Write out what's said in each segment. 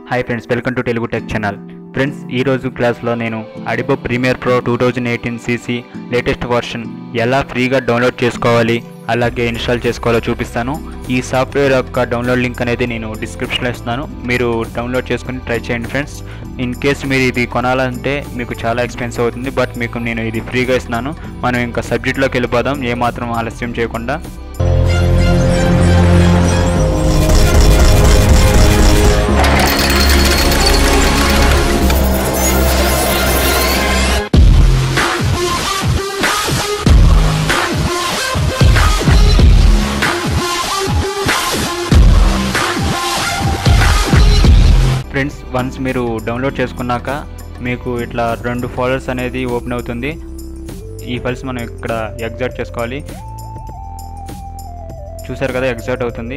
hi friends welcome to Telugu tech channel friends ఈరోజు క్లాస్లో నేను Adobe Premiere Pro two thousand eighteen CC latest version ఎలా ఫ్రీగా download చేసుకోవాలి అలాగే ఇన్స్టాల్ చేసుకోవాలో చూపిస్తాను ఈ సాఫ్ట్వేర్ యొక్క డౌన్లోడ్ లింక్ అనేది నేను డిస్క్రిప్షన్లో ఇస్తున్నాను మీరు డౌన్లోడ్ చేసుకుని ట్రై చేయండి ఫ్రెండ్స్ ఇన్ కేస్ మీరు ఇది కొనాలంటే మీకు చాలా ఎక్స్పెన్సివ్ అవుతుంది బట్ మీకు నేను ఇది ఫ్రీగా ఇస్తున్నాను మనం ఇంకా సబ్జెక్ట్లోకి వెళ్ళిపోదాం ఏమాత్రం ఆలస్యం చేయకుండా ఫ్రెండ్స్ వన్స్ మీరు డౌన్లోడ్ చేసుకున్నాక మీకు ఇట్లా రెండు ఫోల్డర్స్ అనేది ఓపెన్ అవుతుంది ఈ ఫైల్స్ మనం ఇక్కడ ఎగ్జాక్ట్ చేసుకోవాలి చూసారు కదా ఎగ్జాక్ట్ అవుతుంది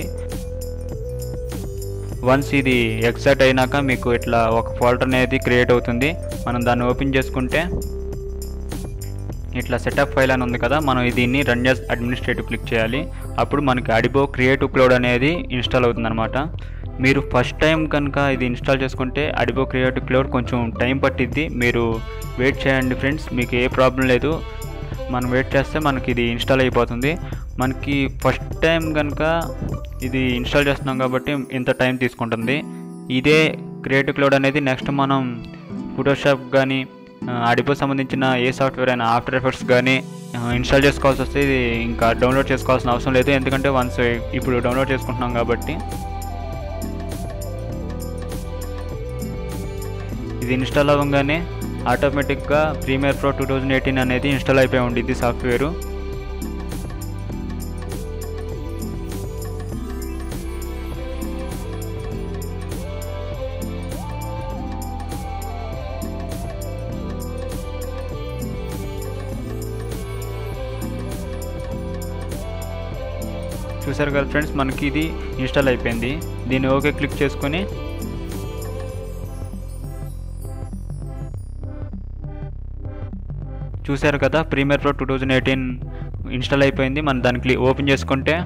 వన్స్ ఇది ఎగ్జాక్ట్ అయినాక మీకు ఇట్లా ఒక ఫోల్డర్ అనేది క్రియేట్ అవుతుంది మనం దాన్ని ఓపెన్ చేసుకుంటే ఇట్లా సెటప్ ఫైల్ అని ఉంది కదా మనం దీన్ని రన్ చేసి అడ్మినిస్ట్రేటివ్ క్లిక్ చేయాలి అప్పుడు మనకి అడిబో క్రియేటివ్ క్లౌడ్ అనేది ఇన్స్టాల్ అవుతుంది మీరు ఫస్ట్ టైం కనుక ఇది ఇన్స్టాల్ చేసుకుంటే అడిబో క్రియేటివ్ క్లౌడ్ కొంచెం టైం పట్టిద్ది మీరు వెయిట్ చేయండి ఫ్రెండ్స్ మీకు ఏ ప్రాబ్లం లేదు మనం వెయిట్ చేస్తే మనకి ఇది ఇన్స్టాల్ అయిపోతుంది మనకి ఫస్ట్ టైం కనుక ఇది ఇన్స్టాల్ చేస్తున్నాం కాబట్టి ఇంత టైం తీసుకుంటుంది ఇదే క్రియేటివ్ క్లౌడ్ అనేది నెక్స్ట్ మనం ఫోటోషాప్ కానీ అడిపో సంబంధించిన ఏ సాఫ్ట్వేర్ అయినా ఆఫ్టర్ ఎఫెక్ట్స్ కానీ ఇన్స్టాల్ చేసుకోవాల్సి వస్తే ఇది ఇంకా డౌన్లోడ్ చేసుకోవాల్సిన అవసరం లేదు ఎందుకంటే వన్స్ ఇప్పుడు డౌన్లోడ్ చేసుకుంటున్నాం కాబట్టి ఇది ఇన్స్టాల్ అవ్వగానే ఆటోమేటిక్గా Premiere Pro two thousand eighteen అనేది ఇన్స్టాల్ అయిపోయి ఉండిద్ది సాఫ్ట్వేరు చూసారు కదా ఫ్రెండ్స్ మనకి ఇది ఇన్స్టాల్ అయిపోయింది దీన్ని ఓకే క్లిక్ చేసుకొని చూసారు కదా Premiere Pro two thousand eighteen install అయిపోయింది మనం దాన్ని క్లి ఓపెన్ చేసుకుంటే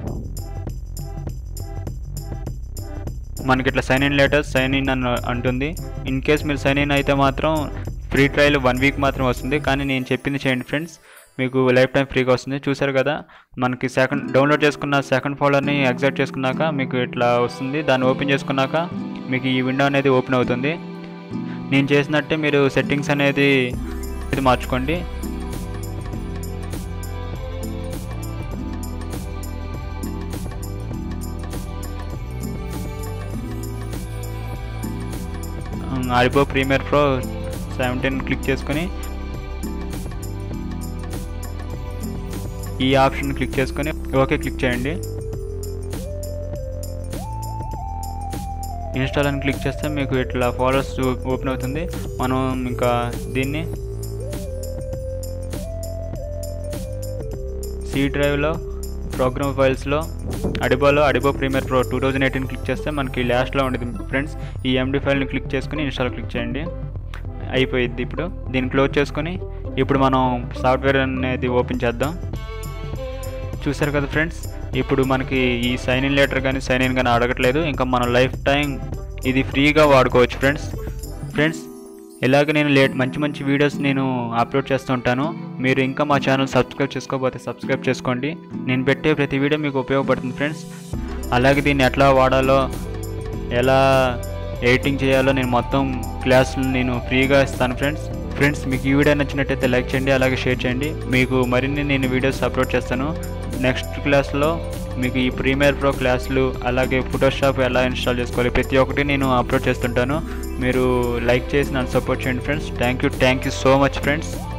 మనకి ఇట్లా sign in letter sign in అని అంటుంది ఇన్ కేస్ మీరు సైన్ ఇన్ అయితే మాత్రం ఫ్రీ ట్రయల్ వన్ వీక్ మాత్రం వస్తుంది కానీ నేను చెప్పింది చేయండి ఫ్రెండ్స్ మీకు లైఫ్ టైం ఫ్రీగా వస్తుంది చూసారు కదా మనకి సెకండ్ డౌన్లోడ్ చేసుకున్న సెకండ్ ఫోల్డర్ని ఎగ్జాక్ట్ చేసుకున్నాక మీకు ఇట్లా వస్తుంది దాన్ని ఓపెన్ చేసుకున్నాక మీకు ఈ విండో అనేది ఓపెన్ అవుతుంది నేను చేసినట్టే మీరు సెట్టింగ్స్ అనేది ఇది మార్చుకోండి Adobe Premiere Pro seventeen click చేసుకొని ఈ ఆప్షన్ క్లిక్ చేసుకొని ఓకే క్లిక్ చేయండి ఇన్స్టాల్ అని క్లిక్ చేస్తే మీకు ఇట్లా ఫాలోవర్స్ ఓపెన్ అవుతుంది మనం ఇంకా దీన్ని సి డ్రైవ్లో ప్రోగ్రామ్ ఫైల్స్లో అడిబోలో Adobe Premiere Pro two thousand eighteen click చేస్తే మనకి లాస్ట్లో ఉండేది ఫ్రెండ్స్ ఈ ఎండి ఫైల్ని క్లిక్ చేసుకుని ఇన్స్టాల్ క్లిక్ చేయండి అయిపోయింది ఇప్పుడు దీన్ని క్లోజ్ చేసుకొని ఇప్పుడు మనం సాఫ్ట్వేర్ అనేది ఓపెన్ చేద్దాం చూసారు కదా ఫ్రెండ్స్ ఇప్పుడు మనకి ఈ సైన్ ఇన్ లెటర్ కానీ సైన్ ఇన్ కానీ అడగట్లేదు ఇంకా మనం లైఫ్ టైం ఇది ఫ్రీగా వాడుకోవచ్చు ఫ్రెండ్స్ ఫ్రెండ్స్ ఇలాగ నేను లేట్ మంచి మంచి వీడియోస్ నేను అప్లోడ్ చేస్తూ ఉంటాను మీరు ఇంకా మా ఛానల్ సబ్స్క్రైబ్ చేసుకోకపోతే సబ్స్క్రైబ్ చేసుకోండి నేను పెట్టే ప్రతి వీడియో మీకు ఉపయోగపడుతుంది ఫ్రెండ్స్ అలాగే దీన్ని ఎట్లా వాడాలో ఎలా ఎడిటింగ్ చేయాలో నేను మొత్తం క్లాసులు నేను ఫ్రీగా ఇస్తాను ఫ్రెండ్స్ ఫ్రెండ్స్ మీకు ఈ వీడియో నచ్చినట్టయితే లైక్ చేయండి అలాగే షేర్ చేయండి మీకు మరిన్ని నేను వీడియోస్ అప్లోడ్ చేస్తాను నెక్స్ట్ క్లాస్లో మీకు ఈ ప్రీమియర్ ప్రో క్లాసులు అలాగే ఫోటోషాప్ ఎలా ఇన్స్టాల్ చేసుకోవాలి ప్రతి ఒక్కటి నేను అప్లోడ్ చేస్తుంటాను మీరు లైక్ చేసి నన్ను సపోర్ట్ చేయండి friends thank you thank you so much friends